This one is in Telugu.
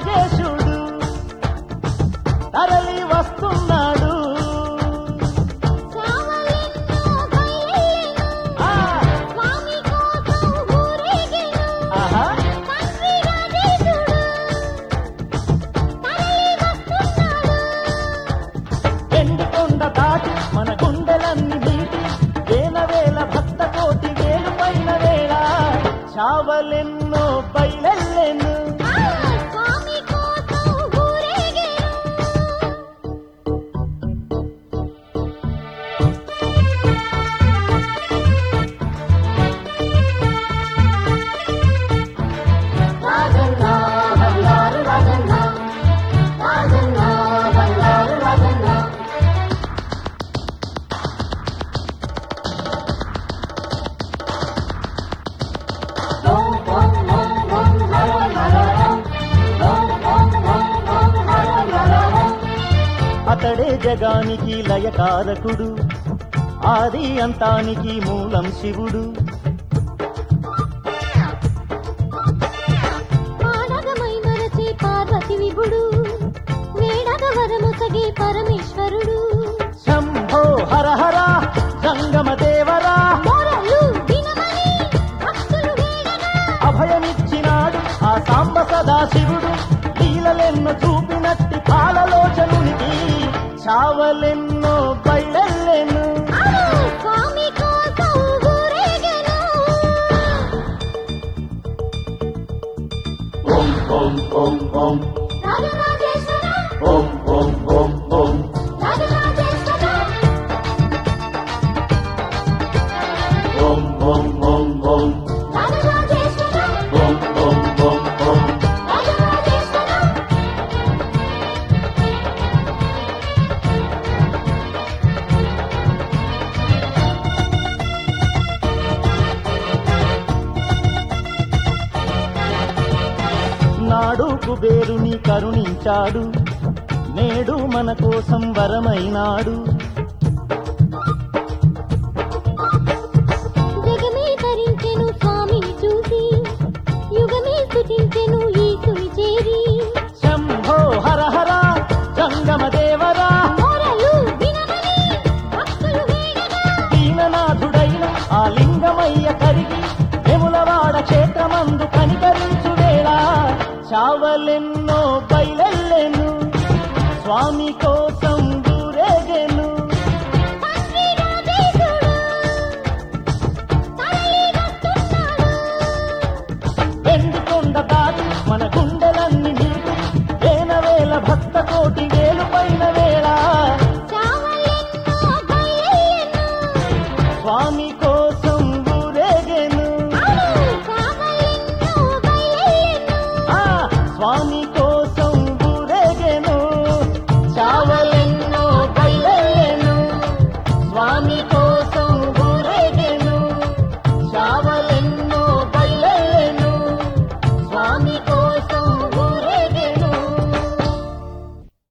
రాజరాజేశుడు తరలి వస్తున్నాడు శ్రావణెన్నో బయలెను ఆ, స్వామి కోసం ఊరేగెను ఆహా, తండ్రి రాజేశుడు తరలి వస్తున్నాడు ఎండు కొండ దాటి మన గుండెలన్నీ నీటి వేల వేల భక్త కోటి వేలు పైన వేళ చావలెన్నో బయలెల్లెను ఆ స్వామి కోసం ఊరేగెను రాజన్న బంగారు రాజన్న రాజన్న బంగారు రాజన్న అతడే జగానికి లయకారకుడు ఆది అంతానికి మూలం శివుడు పాడగమై మరచే పార్వతి విభుడు వేడగ వరముసగే పరమేశ్వరుడు శంభో హర హర జంగమ దేవరా మొరలు వినమని భక్తులు వేడగా అభయమిచ్చినాడు ఆ సాంబ సదాశివుడు లీలలెన్నో చూపినట్టి కాలలోచనునికి చావలెన్నో బయలెల్లెను ఆడు స్వామి కోసం ఊరేగెను ఓం ఓం ఓం ఓం రాజరాజేశ్వర ఓం ఓం ఓం ఓం రాజరాజేశ్వర ఓం ఓం ఓం ఓం రాజరాజేశ్వర ఓం ఓం ఓం ఓం రాజరాజేశ్వర నాడు కుబేరుని కరుణించాడు నేడు మన కోసం వరమైనాడు జగమే తరించెను స్వామిని చూసి యుగమే స్తుతించెను ఈశుని చేరి శంభో హర హర జంగమ దేవరా మొరలు వినమని భక్తులు వేడగా దీననాథుడైన ఆ లింగమయ్య కరిగి వెములవాడ క్షేత్రమందు కనికరించు వేళ చావలెన్నో బయలెల్లెను స్వామి కోసం